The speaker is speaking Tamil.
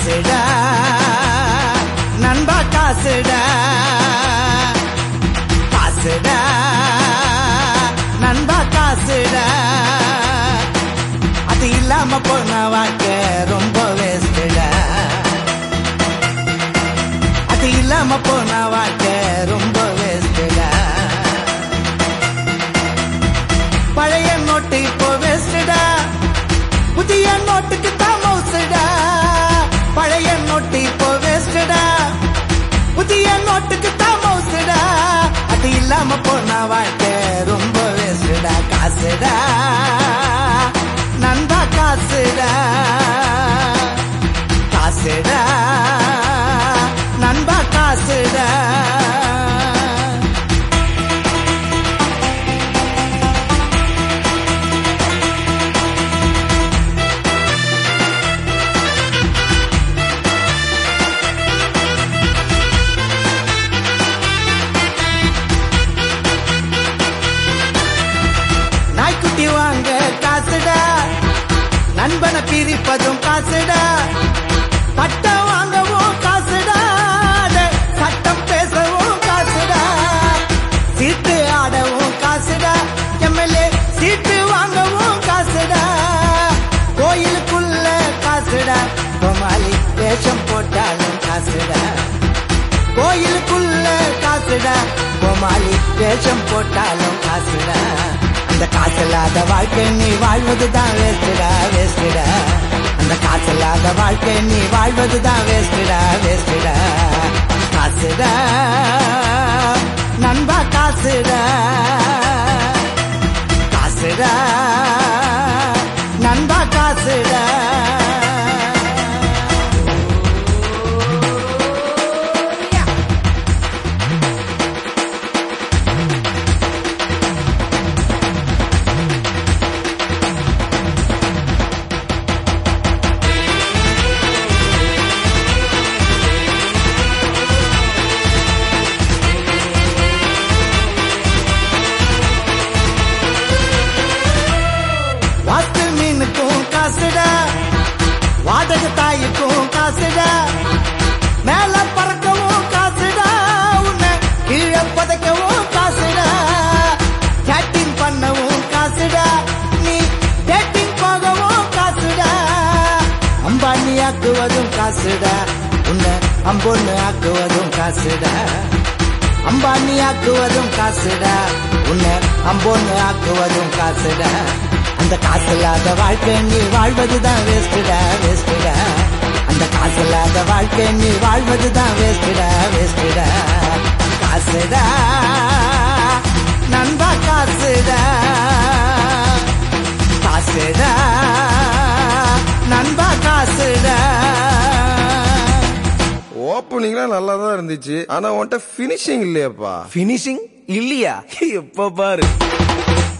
காசுடா நண்பா காசுடா காசுடா நண்பா காசுடா அது இல்லாம போன வாழ்க்கை ரொம்ப வேஸ்டடா அது இல்லாம போன வாழ்க்கை ரொம்ப வேஸ்டடா பழைய நோட்டு இப்போ வேஸ்டடா புதிய நோட்டுக்கு தான் மவுசுடா பழைய நோட்டு இப்போ வேஸ்டடா புதிய நோட்டுக்கு தான் மவுசுடா அது இல்லாம போன வாழ்க்கை ரொம்ப வேஸ்டடா காசுடா நண்பா காசுடா காசுடா நண்பா காசுடா நாய்க்குட்டி வாங்க காசுடா நண்பனை பிரிப்பதும் காசுடா பட்டம் வாங்கவும் காசுடா அட, சட்டம் பேசவும் காசுடா சீட்டு ஆடவும் காசுடா எம்எல்ஏ சீட்டு வாங்கவும் காசுடா கோயிலுக்குள்ள காசுடா கோமாளி வேஷம் போட்டாலும் காசுடா கோயிலுக்குள்ள காசுடா கோமாளி வேஷம் போட்டாலும் காசுடா அந்த காசில்லாத வாழ்க்கை நீ வாழ்வதுதான் வேஸ்டடா வேஸ்டடா அந்த காசில்லாத வாழ்க்கை நீ வாழ்வதுதான் வேஸ்டடா வேஸ்டடா காசுடா நண்பா காசுடா காசுடா நண்பா காசுடா வாத்து மீனுக்கும் காசுடா வாடகை தாய்க்கும் காசுடா மேல பறக்கவும் காசுடா உன்னை கீழே புதைக்கவும் காசுடா சேட்டிங் பண்ணவும் காசுடா நீ டேட்டிங் போகவும் காசுடா அம்பானி ஆக்குவதும் காசுடா உன்னை அம்பொன்னு ஆக்குவதும் காசுடா அம்பானி ஆக்குவதும் காசுடா உன்னை அம்போன்னு ஆக்குவதும் காசுடா அந்த காசு இல்லாத வாழ்க்கை நீ வாழ்வதுதான் வேஸ்டடா வேஸ்டடா அந்த காசு இல்லாத வாழ்க்கை நீ வாழ்வதுதான் வேஸ்டடா வேஸ்டடா காசுடா நண்பா காசுடா காசுடா நண்பா காசுடா ஓப்பனிங்லாம் நல்லா தான் இருந்துச்சு ஆனா உன்கிட்ட ஃபினிஷிங் இல்லையாப்பா பினிஷிங் இல்லையா எப்ப பாரு